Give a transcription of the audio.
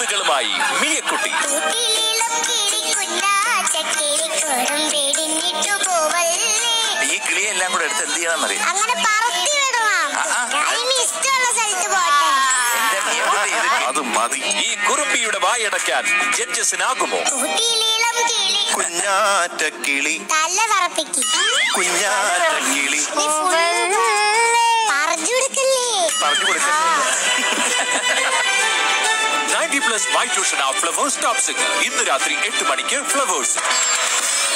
കിളികളുമായി മിയക്കുട്ടി കൂട്ടിലീളം കിളിക്കുഞ്ഞാ ചക്കിളി കുറുമ്പിടിഞ്ഞിട്ടു പോവല്ലേ ഈ കിളിയെല്ലാം കൂടെ എടുത്ത് എന്ത് ചെയ്യണമെന്നറിയാം അങ്ങനെ പറത്തി വിടണം ആ, ആ. അതിന് ഇഷ്ടമുള്ള സ്ഥലത്ത് പോട്ടെ എന്റെ മിയക്കുട്ടി ഇത് അത് മതി ഈ കുറുമ്പിയുടെ വായടയ്ക്കാൻ ജഡ്ജസിനാകുമോ കൂട്ടിലീളം കിളി കുഞ്ഞാറ്റ കിളി തല്ല തറപ്പിക്ക് കുഞ്ഞാറ്റ കിളി നീ full പറഞ്ഞു കൊടുക്കല്ലേ പറഞ്ഞു കൊടുക്കുന്നത് നയൻറ്റി പ്ലസ് മൈ ട്യൂഷൻ ആ ഫ്ലവേഴ്സ് ടോപ് സിംഗർ ഇന്ന് രാത്രി എട്ട് മണിക്ക് ഫ്ലവേഴ്സ്